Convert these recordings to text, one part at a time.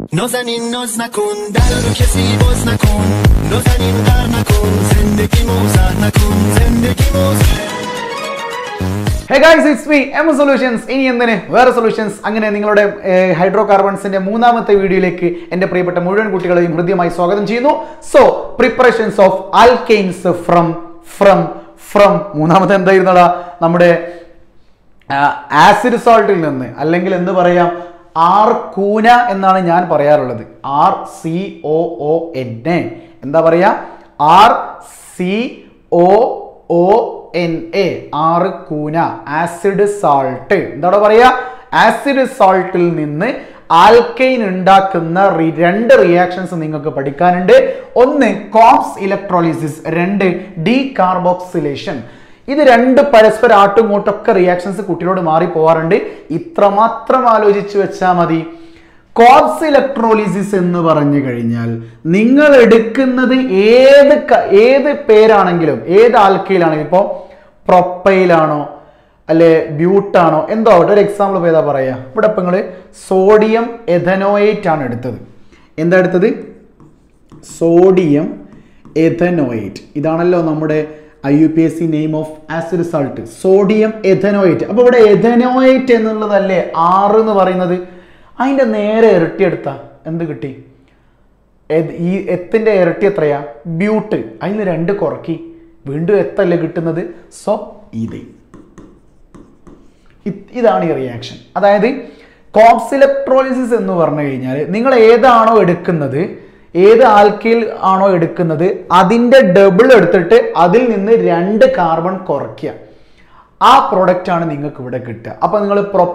نازنین ناز نکن در رو کسی باز نکن نازنین در نکن زندگی موزر نکن زندگی موزر hey guys it's me M solutions ഇനി എന്തിന് വേറെ സൊല്യൂഷൻസ് അങ്ങനെ നിങ്ങളുടെ ഹൈഡ്രോ കാർബൺസിന്റെ മൂന്നാമത്തെ വീഡിയോയിലേക്ക് എൻ്റെ പ്രിയപ്പെട്ട മുഴുവൻ കുട്ടികളെയും ഹൃദ്യമായി സ്വാഗതം ചെയ്യുന്നു so preparations of alkanes from from from മൂന്നാമത്തെ എന്തായിരുന്നടാ നമ്മുടെ ആസിഡ് സോൾട്ടിൽ നിന്ന് അല്ലെങ്കിൽ എന്ത് പറയാം ആർ കൂന എന്നാണ് ഞാൻ പറയാറുള്ളത് R C O O N A എന്താ പറയാ R C O O N A ആറ് കൂന ആസിഡ് സാൾട്ട് എന്താണ് പറയാ ആസിഡ് സാൾട്ടിൽ നിന്ന് ആൽക്കൈൻ ഉണ്ടാക്കുന്ന റി- രണ്ട് റിയാക്ഷൻസ് നിങ്ങൾക്ക് പഠിക്കാനുണ്ട് ഒന്ന് കോംസ് ഇലക്ട്രോളിസിസ് രണ്ട് ഡി കാർബോക്സിലേഷൻ ഇത് രണ്ട് പരസ്പര ആട്ടും ഇങ്ങോട്ടൊക്കെ റിയാക്ഷൻസ് കുട്ടികളോട് മാറി പോവാറുണ്ട് ഇത്രമാത്രം ആലോചിച്ച് വെച്ചാൽ മതി കോപ്സ് ഇലക്ട്രോളിസിസ് എന്ന് പറഞ്ഞു കഴിഞ്ഞാൽ നിങ്ങൾ എടുക്കുന്നത് ഏത് ക- ഏത് പേരാണെങ്കിലും ഏത് ആൽക്കയിലാണെങ്കിലും ഇപ്പോൾ പ്രൊപ്പൈലാണോ അല്ലെ ബ്യൂട്ടാണോ എന്തോ ആവട്ടെ ഒരു എക്സാമ്പിൾ ഏതാ പറയാ ഇവിടെ ഇപ്പം നിങ്ങൾ സോഡിയം എഥനോയേറ്റ് ആണ് എടുത്തത് എന്താ എടുത്തത് സോഡിയം എഥനോയേറ്റ് ഇതാണല്ലോ നമ്മുടെ I U P S C name of acid salt sodium ethanoate അപ്പോൾ ഇവിടെ എഥനോയേറ്റ് എന്നുള്ളതല്ലേ ആറ് എന്ന് പറയുന്നത് അതിൻ്റെ നേരെ ഇരട്ടി എടുത്താ എന്ത് കിട്ടി എത്- ഈ എത്തിന്റെ ഇരട്ടി എത്രയാ ബ്യൂട്ട് അതിന് രണ്ട് കുറക്കി വീണ്ടും എത്തല്ലേ കിട്ടുന്നത് സോ ഇത് ഇത്- ഇതാണ് ഈ റിയാക്ഷൻ അതായത് കോപ്സ് ഇലക്ട്രോളിസിസ് എന്ന് പറഞ്ഞു കഴിഞ്ഞാൽ നിങ്ങൾ ഏതാണോ എടുക്കുന്നത് ഏത് ആൽക്കയിൽ ആണോ എടുക്കുന്നത് അതിൻ്റെ ഡബിൾ എടുത്തിട്ട് അതിൽ നിന്ന് രണ്ട് കാർബൺ കുറയ്ക്കുക ആ പ്രൊഡക്റ്റ് ആണ് നിങ്ങൾക്ക് ഇവിടെ കിട്ടുക അപ്പോൾ നിങ്ങൾ പ്രൊ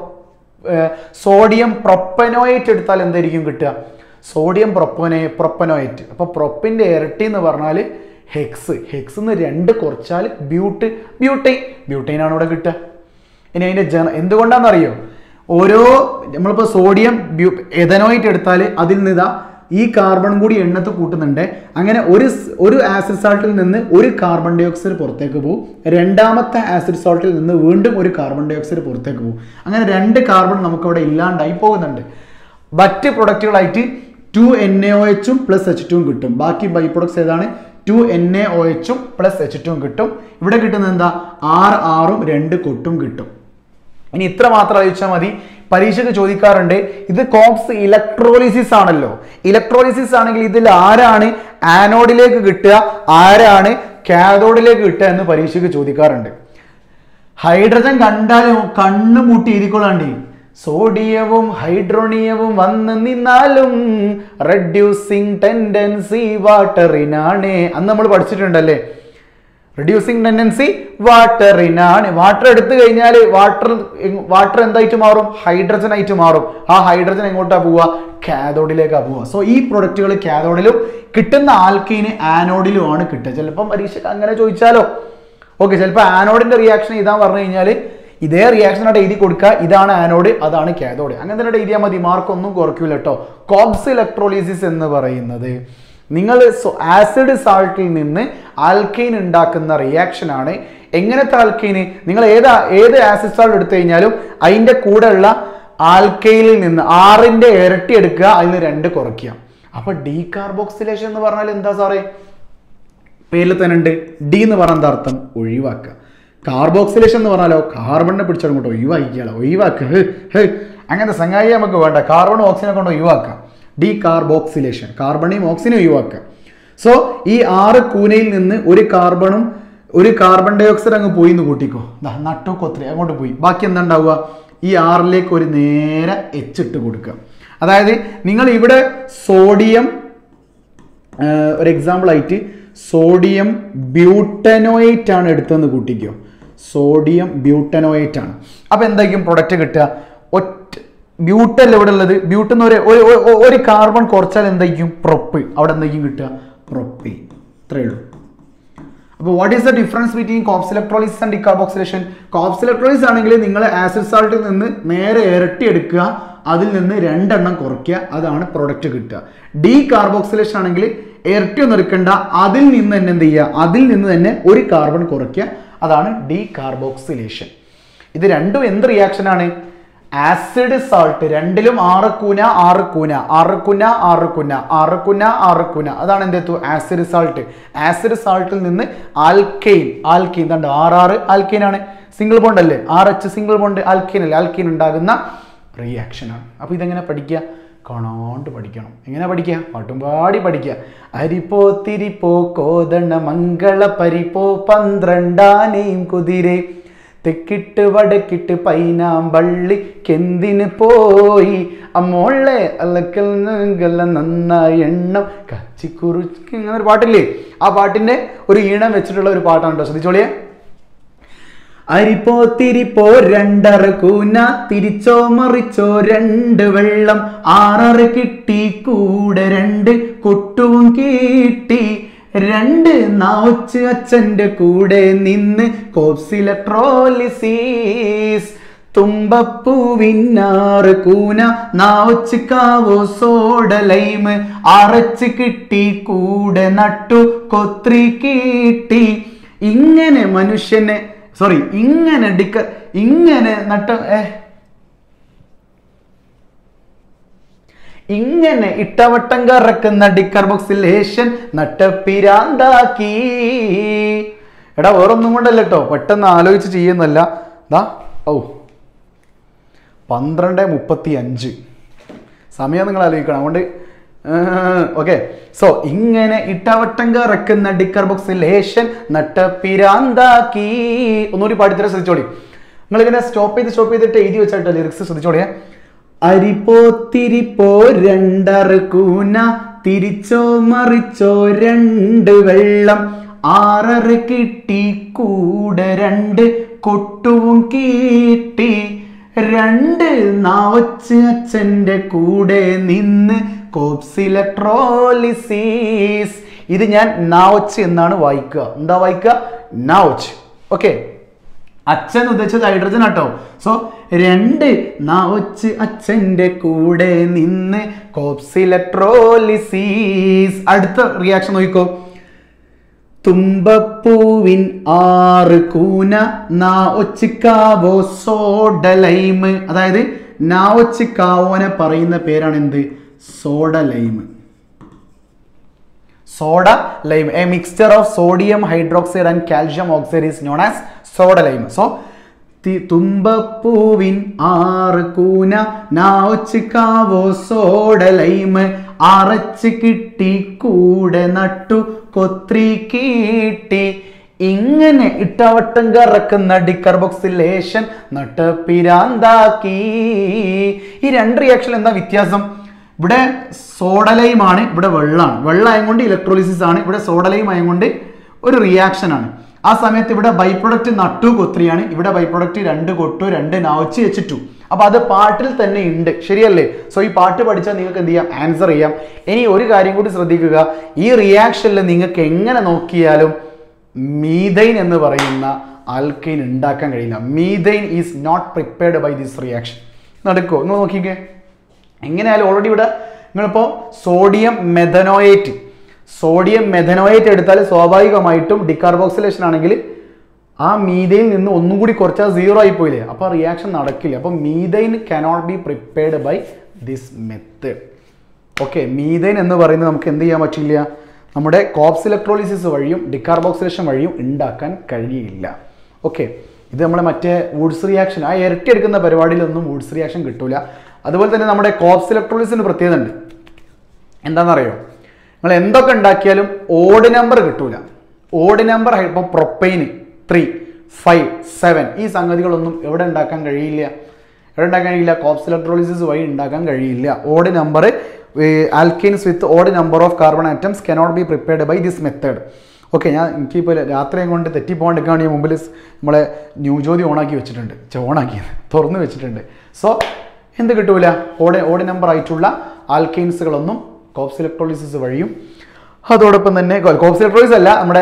സോഡിയം പ്രൊപ്പനോയേറ്റ് എടുത്താൽ എന്തായിരിക്കും കിട്ടുക സോഡിയം പ്രൊപ്പനേ പ്രൊപ്പനോയേറ്റ് അപ്പോൾ പ്രൊപ്പിൻ്റെ ഇരട്ടി എന്ന് പറഞ്ഞാൽ ഹെക്സ് ഹെക്സ് എന്ന് രണ്ട് കുറച്ചാൽ ബ്യൂട്ട് ബ്യൂട്ടൈൻ ബ്യൂട്ടൈൻ ആണ് ഇവിടെ കിട്ടുക ഇനി അതിൻ്റെ ജന എന്തുകൊണ്ടാണെന്നറിയോ ഓരോ നമ്മളിപ്പോൾ സോഡിയം ബ്യൂ എഥനോയിറ്റ് എടുത്താൽ അതിൽ നിന്നാ ഈ കാർബൺ കൂടി എണ്ണത്ത് കൂട്ടുന്നുണ്ട് അങ്ങനെ ഒരു സ്- ഒരു ആസിഡ് സാൾട്ടിൽ നിന്ന് ഒരു കാർബൺ ഡൈ ഓക്സൈഡ് പുറത്തേക്ക് പോകും രണ്ടാമത്തെ ആസിഡ് സാൾട്ടിൽ നിന്ന് വീണ്ടും ഒരു കാർബൺ ഡൈ ഓക്സൈഡ് പുറത്തേക്ക് പോകും അങ്ങനെ രണ്ട് കാർബൺ നമുക്കവിടെ ഇല്ലാണ്ടായി പോകുന്നുണ്ട് മറ്റ് പ്രൊഡക്റ്റുകളായിട്ട് ടു എൻ എ ഒ എച്ചും പ്ലസ് എച്ച് ടുവും കിട്ടും ബാക്കി ബൈ പ്രൊഡക്ട്സ് ഏതാണ് ടു എൻ എ ഒ എച്ചും പ്ലസ് എച്ച് ടുവും കിട്ടും ഇവിടെ കിട്ടുന്നത് എന്താ ആറ് ആറും രണ്ട് കൊട്ടും കിട്ടും ഇനി ഇത്ര മാത്രം ആലോചിച്ചാൽ മതി പരീക്ഷയ്ക്ക് ചോദിക്കാറുണ്ട് ഇത് കോപ്സ് ഇലക്ട്രോളിസിസ് ആണല്ലോ ഇലക്ട്രോളിസിസ് ആണെങ്കിൽ ഇതിൽ ആരാണ് ആനോഡിലേക്ക് കിട്ടുക ആരാണ് കാഥോഡിലേക്ക് കിട്ടുക എന്ന് പരീക്ഷയ്ക്ക് ചോദിക്കാറുണ്ട് ഹൈഡ്രജൻ കണ്ടാലും കണ്ണു മൂട്ടി ഇരിക്കൊള്ളാണ്ടി സോഡിയവും ഹൈഡ്രോണിയവും വന്ന് നിന്നാലും റെഡ്യൂസിങ് ടെൻഡൻസി വാട്ടറിനാണ് അന്ന് നമ്മൾ പഠിച്ചിട്ടുണ്ടല്ലേ റെഡ്യൂസിങ് ടെൻഡൻസി വാട്ടറിനാണ് വാട്ടർ എടുത്തു കഴിഞ്ഞാൽ വാട്ടർ വാട്ടർ എന്തായിട്ട് മാറും ഹൈഡ്രജൻ ആയിട്ട് മാറും ആ ഹൈഡ്രജൻ എങ്ങോട്ടാ പോവുക കാഥോഡിലേക്കാ പോവുക സോ ഈ പ്രൊഡക്റ്റുകൾ കാഥോഡിലും കിട്ടുന്ന ആൽക്കീന് ആനോഡിലുമാണ് കിട്ടുക ചിലപ്പം പരീക്ഷയ്ക്ക് അങ്ങനെ ചോദിച്ചാലോ ഓക്കെ ചിലപ്പോൾ ആനോഡിന്റെ റിയാക്ഷൻ ഇതാ പറഞ്ഞു കഴിഞ്ഞാൽ ഇതേ റിയാക്ഷൻ ആയിട്ട് എഴുതി കൊടുക്കുക ഇതാണ് ആനോഡ് അതാണ് കാഥോഡ് അങ്ങനെ തന്നെ എഴുതിയാൽ മതി മാർക്കൊന്നും കുറയ്ക്കൂല കേട്ടോ കോബ്സ് ഇലക്ട്രോളിസിസ് എന്ന് പറയുന്നത് നിങ്ങൾ ആസിഡ് സാൾട്ടിൽ നിന്ന് ആൽക്കൈൻ ഉണ്ടാക്കുന്ന റിയാക്ഷൻ ആണ് എങ്ങനത്തെ ആൽക്കൈന് നിങ്ങൾ ഏത് ഏത് ആസിഡ് സാൾട്ട് എടുത്തു കഴിഞ്ഞാലും അതിൻ്റെ കൂടെയുള്ള ആൽക്കൈനിൽ നിന്ന് ആറിൻ്റെ ഇരട്ടി എടുക്കുക അതിൽ നിന്ന് രണ്ട് കുറയ്ക്കുക അപ്പൊ ഡീകാർബോക്സിലേഷൻ എന്ന് പറഞ്ഞാൽ എന്താ സാറേ പേരിൽ തന്നെ ഉണ്ട് ഡി എന്ന് പറഞ്ഞ എന്താ അർത്ഥം ഒഴിവാക്കുക കാർബോക്സിലേഷൻ എന്ന് പറഞ്ഞാലോ കാർബണിനെ പിടിച്ചങ്ങോട്ട് ഒഴിവാക്കിയാലോ ഒഴിവാക്കുക ഹ്, ഹ്. അങ്ങനത്തെ സംഗായി നമുക്ക് വേണ്ട കാർബൺ ഓക്സിജനെ കൊണ്ട് ഒഴിവാക്കാം ഡി കാർബോക്സിലേഷൻ കാർബണിയും ഓക്സിജനും ഒഴിവാക്കുക സോ ഈ ആറ് കൂനയിൽ നിന്ന് ഒരു കാർബണും ഒരു കാർബൺ ഡൈ ഓക്സൈഡ് അങ്ങ് പോയി എന്ന് കൂട്ടിക്കോ ദാ നട്ടു കൊത്രി അങ്ങോട്ട് പോയി ബാക്കി എന്താ ഉണ്ടാവുക ഈ ആറിലേക്ക് ഒരു നേരെ എച്ചിട്ട് കൊടുക്കുക അതായത് നിങ്ങൾ ഇവിടെ സോഡിയം ആഹ് ഒരു എക്സാമ്പിൾ ആയിട്ട് സോഡിയം ബ്യൂട്ടനോയേറ്റ് ആണ് എടുത്തതെന്ന് കൂട്ടിക്കോ സോഡിയം ബ്യൂട്ടനോയേറ്റ് ആണ് അപ്പോൾ എന്തായിരിക്കും പ്രൊഡക്റ്റ് കിട്ടുക ഒറ്റ ബ്യൂട്ടല്ല ഇവിടെ ഉള്ളത് ബ്യൂട്ട് എന്ന് ഒരു ഒരു- ഒരു- ഒരു കാർബൺ കുറച്ചാൽ എന്തായിരിക്കും പ്രൊപ്പ് അവിടെ എന്തായിരിക്കും കിട്ടുക പ്രൊപ്പ് ഇത്രയേ ഉള്ളൂ അപ്പോൾ what is the difference between Kolbe's electrolysis and decarboxylation Kolbe's electrolysis ആണെങ്കിൽ നിങ്ങൾ ആസിഡ് സാൾട്ടിൽ നിന്ന് നേരെ ഇരട്ടി എടുക്കുക അതിൽ നിന്ന് രണ്ടെണ്ണം കുറയ്ക്കുക അതാണ് പ്രൊഡക്റ്റ് കിട്ടുക ഡി കാർബോക്സിലേഷൻ ആണെങ്കിൽ ഇരട്ടി ഒന്നും എടുക്കണ്ട അതിൽ നിന്ന് തന്നെ എന്ത് ചെയ്യുക അതിൽ നിന്ന് തന്നെ ഒരു കാർബൺ കുറയ്ക്കുക അതാണ് ഡി കാർബോക്സിലേഷൻ ഇത് രണ്ടും എന്ത് റിയാക്ഷനാണ് ആസിഡ് സാൾട്ട് രണ്ടിലും ആറ് കൂന ആറ് കൂന ആറ് കുന ആറ് കുന ആറ് കുന ആറ് കുന അതാണ് എന്ത് എത്തു ആസിഡ് സാൾട്ട് ആസിഡ് സാൾട്ടിൽ നിന്ന് ആൽക്കെയിൻ ആൽക്കെയിൻ എന്താണ്ട് ആറ് ആറ് ആൽക്കെയിൻ ആണ് സിംഗിൾ ബോണ്ട് അല്ലേ R H single bond alkane അല്ലേ ആൽക്കെയിൻ ഉണ്ടാകുന്ന റിയാക്ഷൻ ആണ് അപ്പോൾ ഇതെങ്ങനെ പഠിക്കുക കാണാണ്ട് പഠിക്കണം എങ്ങനെ പഠിക്കുക പാട്ടും പാടി പഠിക്കുക അരിപ്പോ തിരിപ്പോ കോതണ മംഗള പരിപ്പോ പന്ത്രണ്ടാനേയും കുതിരേ തെക്കിട്ട് വടക്കിട്ട് പൈനാമ്പള്ളി കെന്തിന് പോയി അമ്മോളെ അല്ലക്കൽ നങ്കല നന്നായി എണ്ണം കച്ചിക്കുറുക്ക് ഇങ്ങനെ ഒരു പാട്ടില്ലേ ആ പാട്ടിന്റെ ഒരു ഈണം വെച്ചിട്ടുള്ള ഒരു പാട്ടാണ് കേട്ടോ ശ്രദ്ധിച്ചോളിയേ അരിപ്പോ തിരിപ്പോ രണ്ടര കൂന തിരിച്ചോ മറിച്ചോ രണ്ട് വെള്ളം ആറര കിട്ടി കൂടെ രണ്ട് കൊട്ടുവും കീട്ടി രണ്ട് നാവച്ച് അച്ഛന്റെ കൂടെ നിന്ന് കോപ്സിലട്രോലിസീസ് തുമ്പപ്പൂവിന്നാറ് കൂന നാവച്ച് കാവോ സോഡലൈമ് അരച്ച് കിട്ടി കൂടെ നട്ടു കൊത്രി കീട്ടി ഇങ്ങനെ മനുഷ്യനെ സോറി ഇങ്ങനെ ഡിക്ക ഇങ്ങനെ നട്ട ഏ ഇങ്ങനെ ഇട്ടവട്ടം കറക്കുന്ന ഡിക്കർബോക്സിലേഷൻ നട്ടപ്പിരാന്താക്കി എടാ വേറൊന്നും കൊണ്ടല്ല കേട്ടോ പെട്ടെന്ന് ആലോചിച്ച് ചെയ്യുന്നല്ല ദാ ഓ പന്ത്രണ്ട് മുപ്പത്തി അഞ്ച് സമയം നിങ്ങൾ ആലോചിക്കണം അതുകൊണ്ട് ഓക്കെ സോ ഇങ്ങനെ ഇട്ടവട്ടം കറക്കുന്ന ഡിക്കർബോക്സിലേഷൻ നട്ടപ്പിരാന്താക്കി ഒന്നുകൂടി പാടിത്തരാൻ ശ്രദ്ധിച്ചോളി നിങ്ങൾ ഇങ്ങനെ സ്റ്റോപ്പ് ചെയ്ത് സ്റ്റോപ്പ് ചെയ്തിട്ട് എഴുതി വെച്ചാട്ടോ ലിറിക്സ് ശ്രദ്ധിച്ചോളിയേ അരിപ്പോ തിരിപ്പോ രണ്ടറ് കൂന തിരിച്ചോ മറിച്ചോ രണ്ട് വെള്ളം ആറര കിട്ടി കൂടെ രണ്ട് കൊട്ടുവും കീട്ടി രണ്ട് നാവച്ച് അച്ഛൻ്റെ കൂടെ നിന്ന് കോപ്സിലട്രോലിസീസ് ഇത് ഞാൻ നാവച്ച് എന്നാണ് വായിക്കുക എന്താ വായിക്കുക നാവച്ച് ഓക്കെ അച്ഛൻ ഉദ്ദേശിച്ചത് ഹൈഡ്രജൻ ആട്ടോ സോ രണ്ട് നാവച്ച് അച്ഛൻ്റെ കൂടെ നിന്ന് കോപ്സിലട്രോലിസീസ് അടുത്ത റിയാക്ഷൻ നോക്കിക്കോ തുമ്പപ്പൂവിൻ ആറ് കൂന നാ ഒച്ചിക്കാവോ സോഡലൈമ് അതായത് നാ ഒച്ചിക്കാവോനെ പറയുന്ന പേരാണ് എന്ത് soda lime soda lime a mixture of sodium hydroxide and calcium oxide is known as soda lime so തുമ്പപ്പൂവിൻ ആറ് കൂന നാവച്ച് കാവോ സോഡ ലൈമ് അരച്ച് കിട്ടി കൂടെ നട്ടു കൊത്രി കീട്ടി ഇങ്ങനെ ഇട്ടവട്ടം കറക്കുന്ന ഡിക്കർബോക്സിലേഷൻ നട്ട് പിരാന്താക്കി ഈ രണ്ട് റിയാക്ഷൻ എന്താ വ്യത്യാസം ഇവിടെ സോഡലൈം ആണ് ഇവിടെ വെള്ളമാണ് വെള്ളമായും കൊണ്ട് ഇലക്ട്രോളിസിസ് ആണ് ഇവിടെ സോഡലൈം ആയും കൊണ്ട് ഒരു റിയാക്ഷൻ ആണ് ആ സമയത്ത് ഇവിടെ ബൈ പ്രൊഡക്റ്റ് നട്ടു കൊത്രിയാണ് ഇവിടെ ബൈ പ്രൊഡക്റ്റ് രണ്ട് കൊട്ടു രണ്ട് നാവച്ച് വെച്ചിട്ടു അപ്പൊ അത് പാട്ടിൽ തന്നെ ഉണ്ട് ശരിയല്ലേ സോ ഈ പാട്ട് പഠിച്ചാൽ നിങ്ങൾക്ക് എന്ത് ചെയ്യാം ആൻസർ ചെയ്യാം ഇനി ഒരു കാര്യം കൂടി ശ്രദ്ധിക്കുക ഈ റിയാക്ഷനിൽ നിങ്ങൾക്ക് എങ്ങനെ നോക്കിയാലും മീതൈൻ എന്ന് പറയുന്ന ആൽക്കൈൻ ഉണ്ടാക്കാൻ കഴിയില്ല methane is not prepared by this reaction നടക്കുമോ നിങ്ങൾ നോക്കിക്കേ എങ്ങനെയായാലും ഓൾറെഡി ഇവിടെ നിങ്ങളിപ്പോൾ സോഡിയം മെഥനോയേറ്റ് സോഡിയം മെഥനോയേറ്റ് എടുത്താൽ സ്വാഭാവികമായിട്ടും ഡിക്കാർബോക്സിലേഷൻ ആണെങ്കിൽ ആ മീതയിൽ നിന്ന് ഒന്നും കൂടി കുറച്ചാൽ സീറോ ആയി പോയില്ലേ അപ്പോൾ റിയാക്ഷൻ നടക്കില്ല അപ്പോൾ methane cannot be prepared by this method okay methane എന്ന് പറയുന്നത് നമുക്ക് എന്ത് ചെയ്യാൻ പറ്റില്ല നമ്മുടെ കോപ്സ് ഇലക്ട്രോളിസിസ് വഴിയും ഡിക്കാർബോക്സിലേഷൻ വഴിയും ഉണ്ടാക്കാൻ കഴിയില്ല ഓക്കെ ഇത് നമ്മളെ മറ്റേ വുഡ്സ് റിയാക്ഷൻ ആ ഇരട്ടി എടുക്കുന്ന പരിപാടിയിലൊന്നും വുഡ്സ് റിയാക്ഷൻ കിട്ടൂല അതുപോലെ തന്നെ നമ്മുടെ കോപ്സ് ഇലക്ട്രോളിസിന് പ്രത്യേകത ഉണ്ട് എന്താണെന്നറിയോ നിങ്ങൾ എന്തൊക്കെ ഉണ്ടാക്കിയാലും ഓഡ് നമ്പർ കിട്ടൂല ഓഡ് നമ്പർ ഇപ്പോൾ പ്രൊപ്പൈന് ത്രീ ഫൈവ് സെവൻ ഈ സംഗതികളൊന്നും എവിടെ ഉണ്ടാക്കാൻ കഴിയില്ല എവിടെ ഉണ്ടാക്കാൻ കഴിയില്ല കോപ്സ് ഇലക്ട്രോളിസിസ് വഴി ഉണ്ടാക്കാൻ കഴിയില്ല odd number alkynes with odd number of carbon atoms cannot be prepared by this method okay ഞാൻ എനിക്കിപ്പോൾ രാത്രിയും കൊണ്ട് തെറ്റിപ്പോകാണ്ടിരിക്കുകയാണ് ഞാൻ മുമ്പിൽ സ് നമ്മളെ ന്യൂജ്യോതി ഓണാക്കി വെച്ചിട്ടുണ്ട് ഛെ, ഓണാക്കി തുറന്ന് വെച്ചിട്ടുണ്ട് സോ എന്ത് കിട്ടൂല ഓഡ് ഓഡ് നമ്പർ ആയിട്ടുള്ള ആൽക്കൈൻസുകളൊന്നും കോപ്സ് ഇലക്ട്രോളിസിസ് വഴിയും അതോടൊപ്പം തന്നെ കോപ്സ് ഇലക്ട്രോളിസ് അല്ല നമ്മുടെ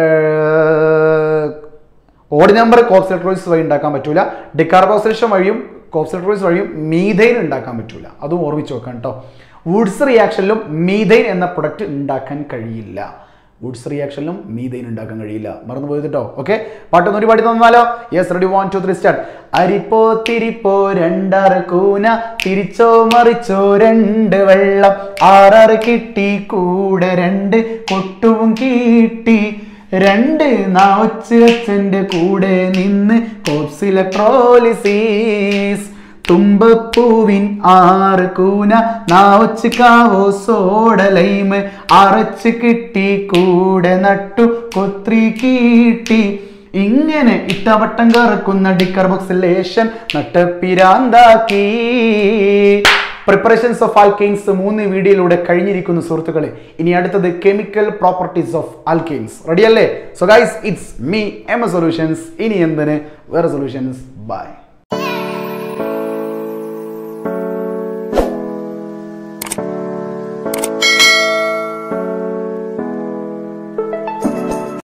ഓഡ് നമ്പർ കോപ്സ് ഇലക്ട്രോളിസ് വഴി ഉണ്ടാക്കാൻ പറ്റൂല ഡിക്കാർബോക്സിലേഷൻ വഴിയും കോപ്സ് ഇലക്ട്രോളിസ് വഴിയും മീഥൈൻ ഉണ്ടാക്കാൻ പറ്റൂല അതും ഓർമ്മിച്ച് വെക്കാം കേട്ടോ വുഡ്സ് റിയാക്ഷനിലും മീഥൈൻ എന്ന പ്രൊഡക്റ്റ് ഉണ്ടാക്കാൻ കഴിയില്ല വുഡ്സ് റിയാക്ഷനിലും മീതൈൻ ഉണ്ടാക്കാൻ കഴിയില്ല മറന്നു പോയത് കേട്ടോ ഓക്കെ പാട്ടൊന്നും ഒരു പാടി തന്നാലോ yes ready one two three start അരിപ്പോ തിരിപ്പോ രണ്ടാറ് കൂന തിരിച്ചോ മറിച്ചോ രണ്ട് വെള്ളം ആറാറ് കിട്ടി കൂടെ രണ്ട് കൊട്ടുവും കീട്ടി രണ്ട് നാവച്ച് അച്ഛൻ്റെ കൂടെ നിന്ന് കോപ്സ് ഇലക്ട്രോലിസീസ് തുമ്പപ്പൂവിൻ ആറ് കൂന നാവച്ച് കാവോ സോടലൈമ് അറച്ച് കിട്ടി കൂടെ നട്ടു കൊത്രി കീട്ടി ഇങ്ങനെ ഇട്ടവട്ടം കറക്കുന്ന ഡിക്കർബോക്സിലേഷൻ നട്ടപ്പിരാന്താക്കി പ്രിപ്പറേഷൻസ് ഓഫ് ആൽക്കെയിൻസ് മൂന്ന് വീഡിയോയിലൂടെ കഴിഞ്ഞിരിക്കുന്ന സുഹൃത്തുക്കളെ ഇനി അടുത്തത് chemical properties of alkanes ready അല്ലേ so guys it's me M A solutions ഇനി എന്തിന് വേറെ സൊല്യൂഷൻസ് ബൈ